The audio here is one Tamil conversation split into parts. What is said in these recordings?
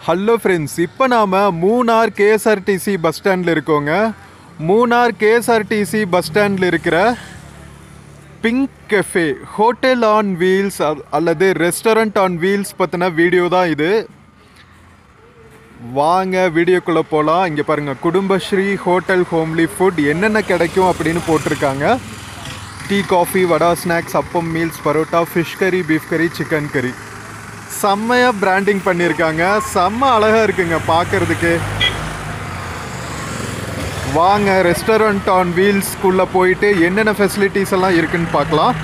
ஹலோ ஃப்ரெண்ட்ஸ் இப்போ நாம் மூணார் கேஎஸ்ஆர்டிசி பஸ் ஸ்டாண்டில் இருக்கோங்க மூணார் கேஎஸ்ஆர்டிசி பஸ் ஸ்டாண்டில் இருக்கிற pink cafe hotel on wheels அல்லது ரெஸ்டாரண்ட் ஆன் வீல்ஸ் பற்றின வீடியோ தான் இது வாங்க வீடியோக்குள்ளே போகலாம் இங்கே பாருங்கள் குடும்பஸ்ரீ ஹோட்டல் ஹோம்லி ஃபுட் என்னென்ன கிடைக்கும் அப்படின்னு போட்டிருக்காங்க tea coffee vada snacks appam meals parotta fish கறி பீஃப் கறி சிக்கன் கறி செம்மையாக பிராண்டிங் பண்ணியிருக்காங்க செம்ம அழகாக இருக்குங்க பார்க்கறதுக்கு வாங்க ரெஸ்டாரண்ட் ஆன் வீல்ஸ்க்குள்ளே போயிட்டு என்னென்ன ஃபெசிலிட்டிஸ் எல்லாம் இருக்குன்னு பார்க்கலாம்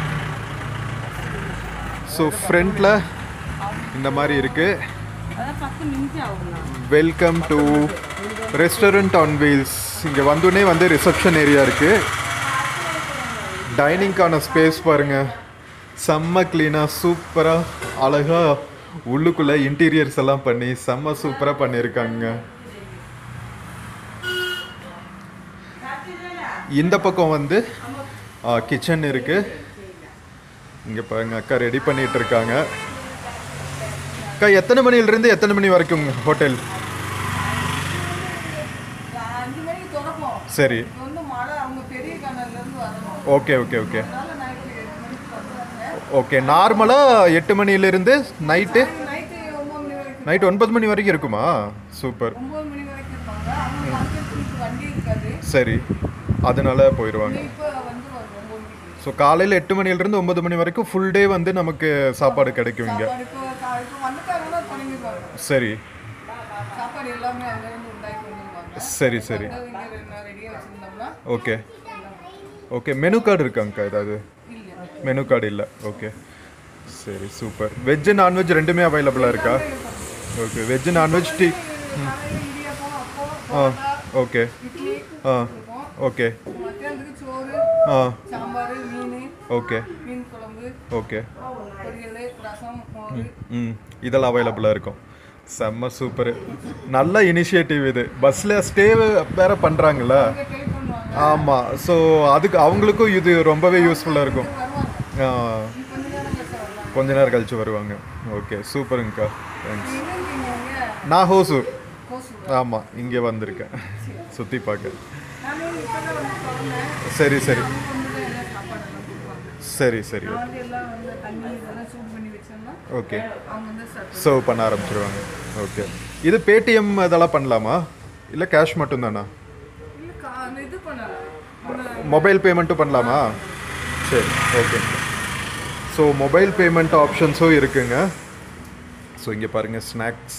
ஸோ ஃப்ரண்ட்டில் இந்த மாதிரி இருக்குது அதான் பத்து நிமிஷம் ஆகும்ண்ணா welcome to restaurant on wheels இங்கே வந்தோடனே வந்து ரிசப்ஷன் ஏரியா இருக்குது டைனிங்க்கான ஸ்பேஸ் பாருங்க செம்ம க்ளீனாக சூப்பராக அழகாக உள்ளுக்குள்ளே இன்டீரியர்ஸ் எல்லாம் பண்ணி செம்ம சூப்பராக பண்ணியிருக்காங்க இந்த பக்கம் வந்து கிச்சன் இருக்குது இங்கே பாருங்க அக்கா ரெடி பண்ணிட்டு இருக்காங்க அக்கா எத்தனை மணிலிருந்து எத்தனை மணி வரைக்கும் ஹோட்டல் அஞ்சு மணிக்கு திறப்போம் சரி இப்போ வந்து மழை அவங்க பெரிய கனல்ல இருந்து வரணும் ஓகே ஓகே ஓகே அதனால நைட்டு எட்டு மணிக்கு வருவாங்க ஓகே நார்மலாக எட்டு மணிலேருந்து நைட்டு நைட்டு ஒன்பது மணி வரைக்கும் நைட் ஒன்பது மணி வரைக்கும் இருக்குமா சூப்பர் ஒன்பது மணி வரைக்கும் இருப்பாங்க அவங்க ஃபங்க்ஷனுக்கு வண்டி இருக்காது சரி அதனால போயிடுவாங்க இப்போ வந்து ஒன்பது மணிக்கு ஸோ காலையில் எட்டு மணிலேருந்து ஒன்பது மணி வரைக்கும் ஃபுல் டே வந்து நமக்கு சாப்பாடு கிடைக்கும் இங்கே சாப்பாடு இப்போ கா- இப்போ வந்துட்டாங்கன்னா தொடங்கிடுவாங்க சரி சாப்பாடு எல்லாமே அங்கே இருந்து உண்டாக்கி வந்துருவாங்க சரி சரி இங்கே ரெடியாக வச்சுருந்தோம்னா ஓகே ஓகே மெனு கார்டு இருக்காங்கக்கா ஏதாவது இல்லை மெனு கார்டு இல்லை ஓகே சரி சூப்பர் வெஜ்ஜு நான்வெஜ் ரெண்டுமே அவைலபிளாக இருக்கா ஓகே வெஜ்ஜு நான்வெஜ் டீ காலையில் இடியாப்பம் அப்போ ஆ ஓகே இட்லி ஆ இருக்கும் ஓகே மத்தியானத்துக்கு சோறு ஆ சாம்பார் மீன் ஓகே மீன் குழம்பு ஓகே பொரியல் ரசம் மோர் ம் இதெல்லாம் அவைலபிளாக இருக்கும் செம்ம சூப்பர் நல்ல இனிஷியேட்டிவ் இது பஸ்ஸில் ஸ்டே வேற பண்ணுறாங்களா இங்கே ட்ரை பண்ணுவாங்க ஆமாம் ஸோ அதுக்கு அவங்களுக்கும் இது ரொம்பவே யூஸ்ஃபுல்லாக இருக்கும் வருவாங்க ஆ, கொஞ்ச நேரம் கழிச்சு வரலாம் கொஞ்ச நேரம் கழிச்சு வருவாங்க ஓகே சூப்பருங்கக்கா தேங்க்ஸ் எங்கே இருக்கீங்க இங்கே நான் ஹோசூர் கோசூர் ஆமாம் இங்கே வந்திருக்கேன் சுற்றி பார்க்க நான் இப்போ தான் வந்து திறந்தேன் சரி சரி அவங்க வந்து தான் எல்லாம் சாப்பாடெல்லாம் கொடுப்பாங்க சரி சரி நான் வந்து எல்லாம் வந்து தண்ணி இதெல்லாம் சூட் பண்ணி வச்சோம்னா ஓகே அவங்க வந்து ஸ்டார்ட் சர்வ் பண்ண ஆரம்பிச்சிருவாங்க ஓகே இது பேடிஎம் இதெல்லாம் பண்ணலாமா இல்லை கேஷ் மட்டும்தானா இல்லை கா இது பண்ணலாம் அந்த மொபைல் பேமெண்ட்டும் பண்ணலாமா சரி ஓகே ஸோ மொபைல் பேமெண்ட் ஆப்ஷன்ஸும் இருக்குங்க ஸோ இங்கே பாருங்கள் ஸ்நாக்ஸ்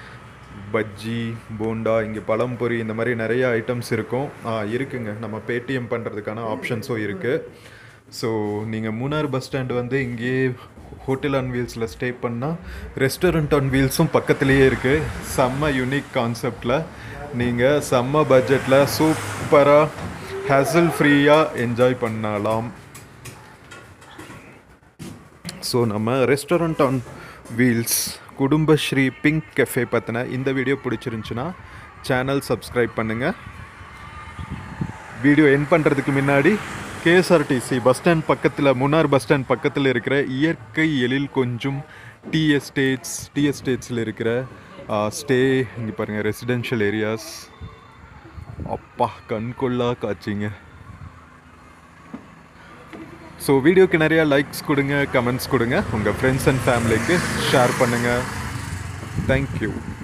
பஜ்ஜி போண்டா இங்கே பழம்பொரி இந்த மாதிரி நிறைய ஐட்டம்ஸ் இருக்கும் ஆ இருக்குங்க நம்ம பேடிஎம் பண்ணுறதுக்கான ஆப்ஷன்ஸும் இருக்குது ஸோ நீங்கள் மூணார் பஸ் ஸ்டாண்டு வந்து இங்கேயே ஹோட்டல் ஆன் வீல்ஸில் ஸ்டே பண்ணால் ரெஸ்டாரண்ட் ஆன் வீல்ஸும் பக்கத்துலேயே இருக்குது செம்ம யூனிக் கான்செப்டில் நீங்கள் செம்ம பட்ஜெட்டில் சூப்பராக ஹேசல் ஃப்ரீயாக என்ஜாய் பண்ணலாம் ஸோ நம்ம restaurant on wheels Kudumbashree pink cafe பற்றின இந்த வீடியோ பிடிச்சிருந்துச்சுன்னா சேனல் சப்ஸ்கிரைப் பண்ணுங்கள் வீடியோ என் பண்ணுறதுக்கு முன்னாடி கேஎஸ்ஆர்டிசி பஸ் ஸ்டாண்ட் பக்கத்தில் முன்னார் பஸ் ஸ்டாண்ட் பக்கத்தில் இருக்கிற இயற்கை எழில் கொஞ்சம் டி எஸ்டேட்ஸ் டி எஸ்டேட்ஸில் இருக்கிற ஸ்டே இங்கே பாருங்கள் ரெசிடென்ஷியல் ஏரியாஸ் அப்பா கண்கொள்ளா காட்சிங்க ஸோ வீடியோக்கு நிறையா லைக்ஸ் கொடுங்க கமெண்ட்ஸ் கொடுங்க உங்கள் ஃப்ரெண்ட்ஸ் அண்ட் ஃபேமிலிக்கு ஷேர் பண்ணுங்கள் தேங்க்யூ